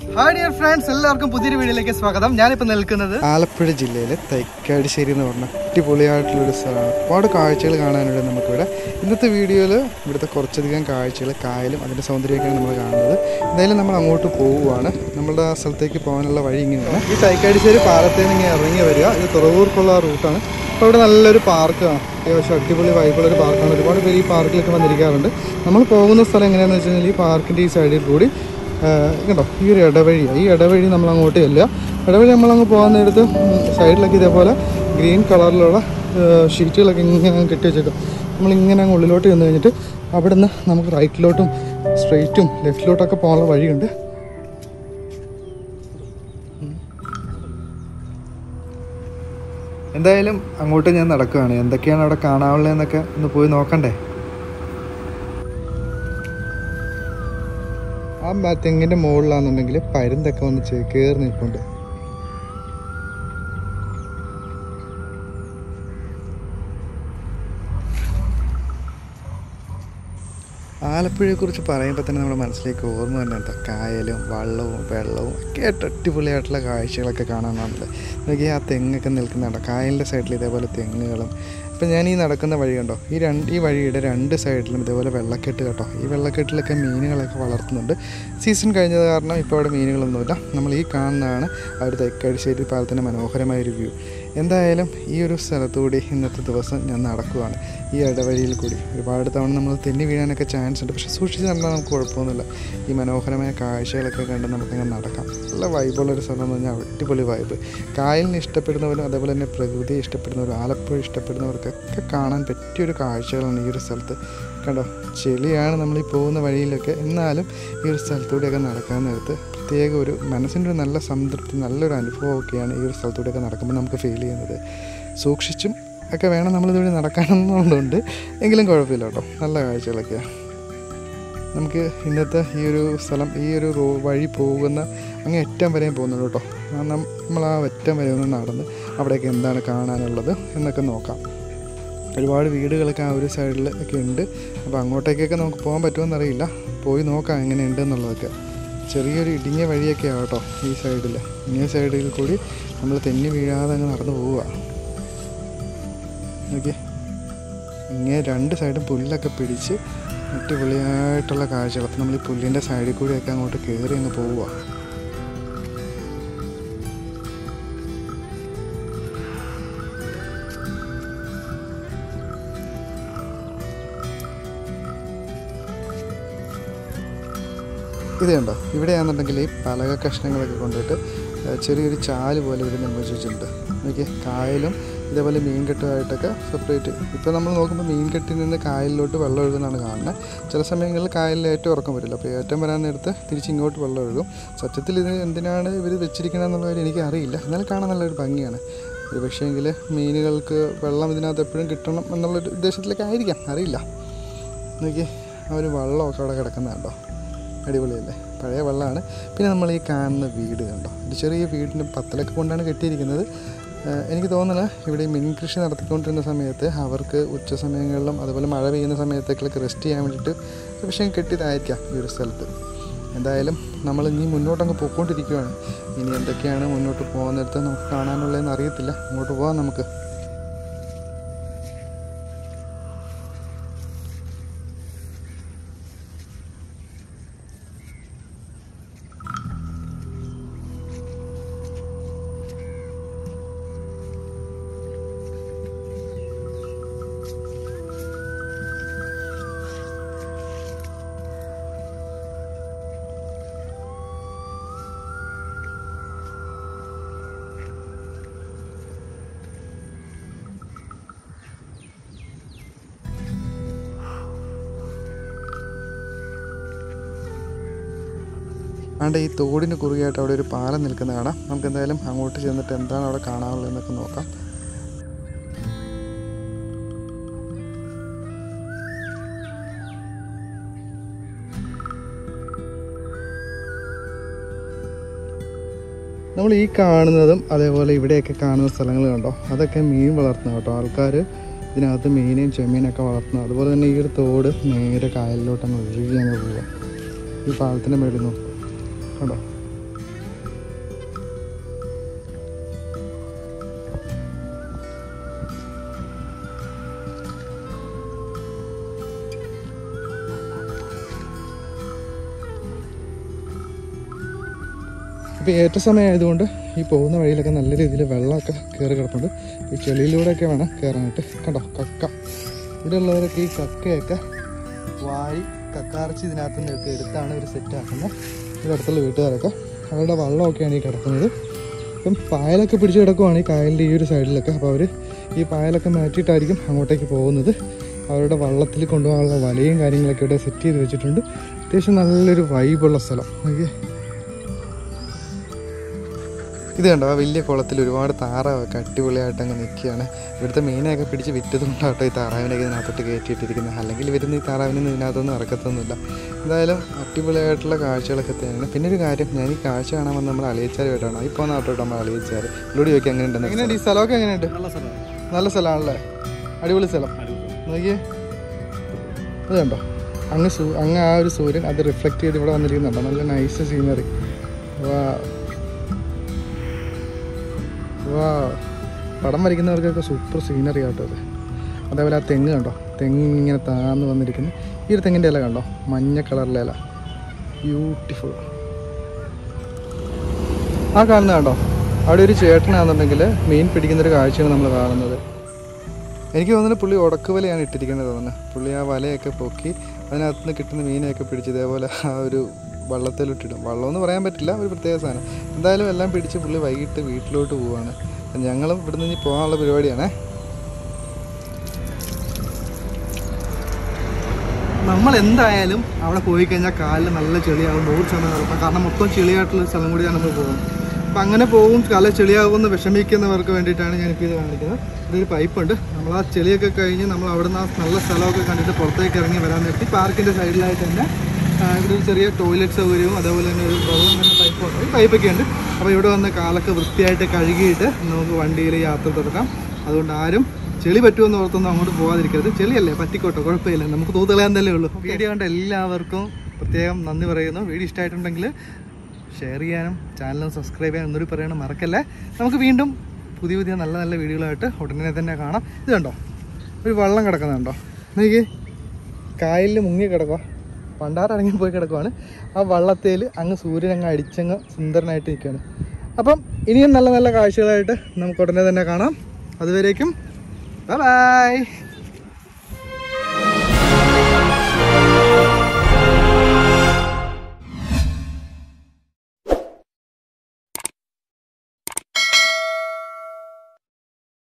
hi dear friends എല്ലാവർക്കും പുതിയൊരു വീഡിയോയിലേക്ക് സ്വാഗതം ഞാനിപ്പോ നിൽക്കുന്നത് ആലപ്പുഴ ജില്ലയിലെ തൈക്കാടിശ്ശേരി എന്ന് പറഞ്ഞ അടിപൊളിയായിട്ടുള്ളൊരു സ്ഥലമാണ് ഒരുപാട് കാഴ്ചകൾ കാണാനുണ്ട് നമുക്കിവിടെ ഇന്നത്തെ വീഡിയോയിൽ ഇവിടുത്തെ കുറച്ചധികം കാഴ്ചകൾ കായലും അതിൻ്റെ സൗന്ദര്യമൊക്കെയാണ് നമ്മൾ കാണുന്നത് എന്തായാലും നമ്മൾ അങ്ങോട്ട് പോവുകയാണ് നമ്മളുടെ ആ സ്ഥലത്തേക്ക് പോകാനുള്ള വഴി ഇങ്ങനെയാണ് ഈ തൈക്കാടിശ്ശേരി പാലത്തിൽ നിന്ന് ഇങ്ങനെ ഇറങ്ങി വരിക ഇത് തുറവൂർക്കുള്ള റൂട്ടാണ് അപ്പോൾ ഇവിടെ നല്ലൊരു പാർക്കാണ് അത്യാവശ്യം അടിപൊളി വൈബുള്ള ഒരു പാർക്കാണ് ഒരുപാട് പേര് ഈ പാർക്കിലൊക്കെ വന്നിരിക്കാറുണ്ട് നമ്മൾ പോകുന്ന സ്ഥലം എങ്ങനെയാണെന്ന് വെച്ച് കഴിഞ്ഞാൽ ഈ പാർക്കിൻ്റെ ഈ സൈഡിൽ കൂടി ആഹ് കണ്ടോ ഈ ഒരു ഇടവഴിയാണ് ഈ ഇടവഴി നമ്മൾ അങ്ങോട്ട് ചെല്ലുക ഇടവഴി നമ്മളങ്ങ് പോകാൻ നേരത്ത് സൈഡിലൊക്കെ ഇതേപോലെ ഗ്രീൻ കളറിലുള്ള ആഹ് ഷീറ്റുകളൊക്കെ ഇങ്ങനെ കെട്ടി വെച്ചേക്കും നമ്മളിങ്ങനെ അങ്ങ് ഉള്ളിലോട്ട് ചെന്ന് കഴിഞ്ഞിട്ട് അവിടെ നിന്ന് നമുക്ക് റൈറ്റിലോട്ടും സ്ട്രെയിറ്റും ലെഫ്റ്റിലോട്ടൊക്കെ പോകാനുള്ള വഴിയുണ്ട് എന്തായാലും അങ്ങോട്ട് ഞാൻ നടക്കുകയാണ് എന്തൊക്കെയാണ് അവിടെ കാണാനുള്ളതെന്നൊക്കെ ഒന്ന് പോയി നോക്കണ്ടേ ആ മ- തെങ്ങിന്റെ മുകളിലാണെന്നുണ്ടെങ്കിൽ പരുന്തൊക്കെ വന്ന് ചേ- കേറി നിൽപ്പുണ്ട് ആലപ്പുഴയെക്കുറിച്ച് പറയുമ്പോൾ തന്നെ നമ്മുടെ മനസ്സിലേക്ക് ഓർമ്മ തന്നെ എന്താ കായലും വള്ളവും വെള്ളവും ഒക്കെ ആയിട്ട് അടിപൊളിയായിട്ടുള്ള കാഴ്ചകളൊക്കെ കാണാനാണല്ലോ നോക്കി ആ തെങ്ങൊക്കെ നിൽക്കുന്നുണ്ടോ കായലിൻ്റെ സൈഡിൽ ഇതേപോലെ തെങ്ങുകളും ഇപ്പം ഞാൻ ഈ നടക്കുന്ന വഴി കണ്ടോ ഈ രണ്ട് ഈ വഴിയുടെ രണ്ട് സൈഡിലും ഇതേപോലെ വെള്ളക്കെട്ട് കേട്ടോ ഈ വെള്ളക്കെട്ടിലൊക്കെ മീനുകളൊക്കെ വളർത്തുന്നുണ്ട് സീസൺ കഴിഞ്ഞത് കാരണം ഇപ്പോൾ അവിടെ മീനുകളൊന്നുമില്ല നമ്മൾ ഈ കാണുന്നതാണ് ആ ഒരു തെക്കടിശ്ശേരി പാലത്തിൻ്റെ മനോഹരമായൊരു വ്യൂ എന്തായാലും ഈ ഒരു സ്ഥലത്തുകൂടി ഇന്നത്തെ ദിവസം ഞാൻ നടക്കുവാണ് ഈ ഇടവഴിയിൽ കൂടി ഒരുപാട് തവണ നമ്മൾ തെന്നി വീഴാനൊക്കെ ചാൻസ് ഉണ്ട് പക്ഷേ സൂക്ഷിച്ച് നടന്നാൽ നമുക്ക് കുഴപ്പമൊന്നുമില്ല ഈ മനോഹരമായ കാഴ്ചകളൊക്കെ കണ്ട് നമുക്കങ്ങനെ നടക്കാം നല്ല വൈബുള്ളൊരു സ്ഥലം എന്ന് പറഞ്ഞാൽ അടിപൊളി വൈബ് കായലിനെ ഇഷ്ടപ്പെടുന്നവരും അതേപോലെ തന്നെ പ്രകൃതിയെ ഇഷ്ടപ്പെടുന്നവരും ആലപ്പുഴ ഇഷ്ടപ്പെടുന്നവർക്കൊക്കെ കാണാൻ പറ്റിയൊരു കാഴ്ചകളാണ് ഈ ഒരു സ്ഥലത്ത് കണ്ടോ ചെളിയാണ് നമ്മൾ ഈ പോകുന്ന വഴിയിലൊക്കെ എന്നാലും ഈ ഒരു സ്ഥലത്തൂടെയൊക്കെ നടക്കാൻ നേരത്ത് പ്രത്യേക ഒരു മനസ്സിൻ്റെ ഒരു നല്ല സംതൃപ്തി നല്ലൊരു അനുഭവമൊക്കെയാണ് ഈ ഒരു സ്ഥലത്തൂടെയൊക്കെ നടക്കുമ്പോൾ നമുക്ക് ഫീൽ ചെയ്യുന്നത് സൂക്ഷിച്ചും ഒക്കെ വേണം നമ്മളിതുവഴി നടക്കാനെന്നുള്ളതുകൊണ്ട് എങ്കിലും കുഴപ്പമില്ല കേട്ടോ നല്ല കാഴ്ചകളൊക്കെയാണ് നമുക്ക് ഇന്നത്തെ ഈ ഒരു സ്ഥലം ഈ ഒരു റോ വഴി പോകുന്ന അങ്ങ് അറ്റം വരെയും പോകുന്നുള്ളൂ കേട്ടോ ആ നം- നമ്മൾ ആ അറ്റം വരെ ഒന്ന് നടന്ന് അവിടെയൊക്കെ എന്താണ് കാണാനുള്ളത് എന്നൊക്കെ നോക്കാം ഒരുപാട് വീടുകളൊക്കെ ആ ഒരു സൈഡിൽ ഒക്കെ ഉണ്ട് അപ്പോൾ അങ്ങോട്ടേക്കൊക്കെ നമുക്ക് പോകാൻ പറ്റുമെന്നറിയില്ല പോയി നോക്കാം എങ്ങനെയുണ്ട് എന്നുള്ളതൊക്കെ ചെറിയൊരു ഇടുങ്ങിയ വഴിയൊക്കെ ആട്ടോ ഈ സൈഡിൽ ഇനിയ സൈഡിൽ കൂടി നമ്മൾ തെന്നി വീഴാതെ അങ്ങ് നടന്നു പോവുക ഓക്കെ ഇങ്ങനെ രണ്ട് സൈഡും പുല്ലൊക്കെ പിടിച്ച് അടിപൊളിയായിട്ടുള്ള കാഴ്ചകൾ അപ്പം നമ്മൾ ഈ പുല്ലിൻ്റെ സൈഡിൽ കൂടിയൊക്കെ അങ്ങോട്ട് കയറി അങ്ങ് പോവുക ഇത് കണ്ടോ ഇവിടെയാണെന്നുണ്ടെങ്കിൽ ഈ പലക കഷ്ണങ്ങളൊക്കെ കൊണ്ടിട്ട് ഏഹ് ചെറിയൊരു ചാല് പോലെ ഇവിടെ നിർമ്മിച്ചിട്ടുണ്ട് നോക്കിയേ കായലും ഇതേപോലെ മീൻകെട്ടുമായിട്ടൊക്കെ സെപ്പറേറ്റ് ഇപ്പോൾ നമ്മൾ നോക്കുമ്പോൾ മീൻകെട്ടിൽ നിന്ന് കായലിലോട്ട് വെള്ളം ഒഴുകുന്നതാണ് കാണുന്നത് ചില സമയങ്ങളിൽ കായലിൽ ഏറ്റവും ഉറക്കം വരില്ല അപ്പോൾ ഏറ്റവും വരാൻ നേരത്ത് തിരിച്ച് ഇങ്ങോട്ട് വെള്ളം ഒഴുകും സത്യത്തിൽ ഇത് എന്തിനാണ് ഇവർ വെച്ചിരിക്കണമെന്നുള്ള കാര്യം എനിക്ക് അറിയില്ല എന്നാലും കാണാൻ നല്ലൊരു ഭംഗിയാണ് ഒരു പക്ഷേങ്കിൽ മീനുകൾക്ക് വെള്ളം ഇതിനകത്ത് എപ്പോഴും കിട്ടണം എന്നുള്ളൊരു ഉദ്ദേശത്തിലൊക്കെ ആയിരിക്കാം അറിയില്ല നോക്കി ആ ഒരു വെള്ളമൊക്കെ അവിടെ കിടക്കുന്നത് കണ്ടോ അടിപൊളിയല്ലേ പഴയ വെള്ളമാണ് പിന്നെ നമ്മൾ ഈ കാണുന്ന വീട് കണ്ടോ ഒരു ചെറിയ വീടിന് പത്തലൊക്കെ കൊണ്ടാണ് കെട്ടിയിരിക്കുന്നത് ഏഹ് എനിക്ക് തോന്നുന്നത് ഇവിടെ ഈ മീൻ കൃഷി നടത്തിക്കൊണ്ടിരുന്ന സമയത്ത് അവർക്ക് ഉച്ച സമയങ്ങളിലും അതുപോലെ മഴ പെയ്യുന്ന സമയത്തേക്കൊക്കെ റെസ്റ്റ് ചെയ്യാൻ വേണ്ടിയിട്ട് ഒരു പക്ഷേ കെട്ടിയതായിരിക്കാം ഈ ഒരു സ്ഥലത്ത് എന്തായാലും നമ്മൾ ഇനി മുന്നോട്ടങ്ങ് പോയിക്കൊണ്ടിരിക്കുകയാണ് ഇനി എന്തൊക്കെയാണ് മുന്നോട്ട് പോകുന്നിടത്ത് നമുക്ക് കാണാനുള്ളതെന്ന് അറിയത്തില്ല അങ്ങോട്ട് പോകാം നമുക്ക് ആണ്ട് ഈ തോടിന് കുറുകയായിട്ട് അവിടെ ഒരു പാലം നിൽക്കുന്ന കാണാം നമുക്ക് എന്തായാലും അങ്ങോട്ട് ചെന്നിട്ട് എന്താണ് അവിടെ കാണാനുള്ളതെന്നൊക്കെ നോക്കാം നമ്മൾ ഈ കാണുന്നതും അതേപോലെ ഇവിടെയൊക്കെ കാണുന്ന സ്ഥലങ്ങൾ കണ്ടോ അതൊക്കെ മീൻ വളർത്തുന്ന കേട്ടോ ആൾക്കാർ ഇതിനകത്ത് മീനെയും ചെമ്മീനൊക്കെ വളർത്തുന്നു അതുപോലെ തന്നെ ഈ ഒരു തോട് നേരെ കായലിലോട്ട് അങ്ങ് ഒഴുകി അങ്ങ് പോവുക ഈ പാലത്തിൻ്റെ മേളിൽ നോക്കും കണ്ടോ ഇപ്പോൾ ഏറ്റ സമയമായതുകൊണ്ട് ഈ പോകുന്ന വഴിയിലൊക്കെ നല്ല രീതിയിൽ വെള്ളമൊക്കെ കയറി കിടപ്പുണ്ട് ഈ ചെളിയിലൂടെയൊക്കെ വേണം കയറാനായിട്ട് കണ്ടോ കക്ക ഇവിടെ ഉള്ളവരൊക്കെ ഈ കക്കയൊക്കെ വാരി കക്കാർച്ചി ഇതിനകത്ത് നിന്നൊക്കെ എടുത്താണ് ഇവർ സെറ്റാക്കുന്നത് ഇവിടെ അടുത്തുള്ള വീട്ടുകാരൊക്കെ അവരുടെ വള്ളമൊക്കെയാണ് ഈ കിടക്കുന്നത് ഇപ്പം പായലൊക്കെ പിടിച്ച് കിടക്കുവാണ് ഈ കായലിൻ്റെ ഈ ഒരു സൈഡിലൊക്കെ അപ്പോൾ അവർ ഈ പായലൊക്കെ മാറ്റിയിട്ടായിരിക്കും അങ്ങോട്ടേക്ക് പോകുന്നത് അവരുടെ വള്ളത്തിൽ കൊണ്ടുപോകാനുള്ള വലയും കാര്യങ്ങളൊക്കെ ഇവിടെ സെറ്റ് ചെയ്ത് വെച്ചിട്ടുണ്ട് അത്യാവശ്യം നല്ലൊരു വൈബുള്ള സ്ഥലം നോക്കിയേ ഇത് കണ്ടോ ആ വലിയ കുളത്തിൽ ഒരുപാട് താറാവൊക്കെ അടിപൊളിയായിട്ട് അങ്ങ് നിൽക്കുകയാണ് ഇവിടുത്തെ മീനെയൊക്കെ പിടിച്ച് വിറ്റത് കൊണ്ടാട്ടോ ഈ താറാവിനൊക്കെ ഇതിനകത്തോട്ട് കയറ്റിയിട്ടിരിക്കുന്നത് അല്ലെങ്കിൽ വരുന്ന ഈ താറാവിനൊന്നും ഇതിനകത്തൊന്നും ഇറക്കത്തൊന്നുമില്ല എന്തായാലും അടിപൊളിയായിട്ടുള്ള കാഴ്ചകളൊക്കെ തന്നെയാണ് പിന്നെ ഒരു കാര്യം ഞാൻ ഈ കാഴ്ച കാണാൻ വന്ന് നമ്മൾ അളിയച്ചാർ വേട്ടാണ് ഇപ്പോൾ നാട്ടോട്ട് നമ്മൾ അളിയച്ചാർ ഇവിടെ ചോദിക്കാം എങ്ങനെയുണ്ട് എങ്ങനെയുണ്ട് ഈ സ്ഥലമൊക്കെ എങ്ങനെയുണ്ട് നല്ല സ്ഥലമാണ് നല്ല സ്ഥലമാണല്ലേ അടിപൊളി സ്ഥലം നോക്കിയേ അത് കണ്ടോ അങ്ങ് സൂ അങ്ങ് ആ ഒരു സൂര്യൻ അത് റിഫ്ലക്റ്റ് ചെയ്ത് ഇവിടെ വന്നിരിക്കുന്നുണ്ടോ നല്ല നൈസ് സീനറി വാ വാ പടം വരയ്ക്കുന്നവർക്കൊക്കെ സൂപ്പർ സീനറി ആട്ടോ അത് അതേപോലെ ആ തെങ്ങ് കണ്ടോ തെങ്ങ് ഇങ്ങനെ താന്ന് വന്നിരിക്കുന്നു ഈ ഒരു തെങ്ങിൻ്റെ ഇല കണ്ടോ മഞ്ഞ കളറിലെ ഇല ബ്യൂട്ടിഫുൾ ആ കാണുന്നത് കണ്ടോ അവിടെ ഒരു ചേട്ടനാണെന്നുണ്ടെങ്കിൽ മീൻ പിടിക്കുന്നൊരു കാഴ്ചയാണ് നമ്മൾ കാണുന്നത് എനിക്ക് തോന്നുന്നു പുള്ളി ഉടക്കുവലയാണ് ഇട്ടിരിക്കുന്നത് തോന്നുന്നു പുള്ളി ആ വലയൊക്കെ പൊക്കി അതിനകത്ത് നിന്ന് കിട്ടുന്ന മീനെയൊക്കെ പിടിച്ച് ഇതേപോലെ ആ ഒരു വള്ളത്തിലിട്ടിടും വള്ളമെന്ന് പറയാൻ പറ്റില്ല ഒരു പ്രത്യേക സാധനം എന്തായാലും എല്ലാം പിടിച്ച് പുള്ളി വൈകിട്ട് വീട്ടിലോട്ട് പോവാണ് അപ്പം ഞങ്ങളും ഇവിടുന്ന് ഇനി പോകാനുള്ള പരിപാടിയാണേ നമ്മൾ എന്തായാലും അവിടെ പോയി കഴിഞ്ഞാൽ കാലിൽ നല്ല ചെളിയാവും നൂറ് ശതമാനം ഉറപ്പാണ് കാരണം മൊത്തം ചെളിയായിട്ടുള്ള ഒരു സ്ഥലം കൂടിയാണ് നമ്മൾ പോകുന്നത് അപ്പം അങ്ങനെ പോകും കാല ചെളിയാകുമെന്ന് വിഷമിക്കുന്നവർക്ക് വേണ്ടിയിട്ടാണ് ഞാനിപ്പോൾ ഇത് കാണിക്കുന്നത് ഇവിടെ ഒരു പൈപ്പുണ്ട് നമ്മൾ ആ ചെളിയൊക്കെ കഴിഞ്ഞ് നമ്മൾ അവിടെ നിന്ന് ആ നല്ല സ്ഥലമൊക്കെ കണ്ടിട്ട് പുറത്തേക്ക് ഇറങ്ങി വരാൻ നേരത്തി പാർക്കിൻ്റെ സൈഡിലായിട്ട് തന്നെ ആ, ഇവിടെ ഒരു ചെറിയ ടോയ്ലറ്റ് സൗകര്യവും അതേപോലെ തന്നെ ഒരു വെള്ളം തന്നെ പൈപ്പ് ഉണ്ട് ഈ പൈപ്പൊക്കെ ഉണ്ട് അപ്പോൾ ഇവിടെ വന്ന് കാലൊക്കെ വൃത്തിയായിട്ട് കഴുകിയിട്ട് നമുക്ക് വണ്ടിയിൽ യാത്ര തുടരാം അതുകൊണ്ട് ആരും ചെളി പറ്റുമെന്ന് ഓർത്തൊന്നും അങ്ങോട്ട് പോകാതിരിക്കരുത് ചെളിയല്ലേ പറ്റിക്കോട്ടെ കുഴപ്പമില്ല നമുക്ക് തൂത്തളയാൻ തന്നെ ഉള്ളൂ വീഡിയോ കണ്ട എല്ലാവർക്കും പ്രത്യേകം നന്ദി പറയുന്നു വീഡിയോ ഇഷ്ടമായിട്ടുണ്ടെങ്കിൽ ഷെയർ ചെയ്യാനും ചാനലും സബ്സ്ക്രൈബ് ചെയ്യാനും ഒന്നുകൂടി പറയണം മറക്കല്ലേ നമുക്ക് വീണ്ടും പുതിയ പുതിയ നല്ല നല്ല വീഡിയോകളായിട്ട് ഉടനെ തന്നെ കാണാം ഇത് കണ്ടോ ഒരു വെള്ളം കിടക്കുന്നുണ്ടോ നോക്കി കായലിൽ മുങ്ങി കിടക്കുക പണ്ടാറിറങ്ങി പോയി കിടക്കുവാണ് ആ വള്ളത്തേൽ അങ്ങ് സൂര്യൻ അങ്ങ് അടിച്ചങ്ങ് സുന്ദരനായിട്ട് നിൽക്കുകയാണ് അപ്പം ഇനിയും നല്ല നല്ല കാഴ്ചകളായിട്ട് നമുക്ക് ഉടനെ തന്നെ കാണാം അതുവരേക്കും ബൈ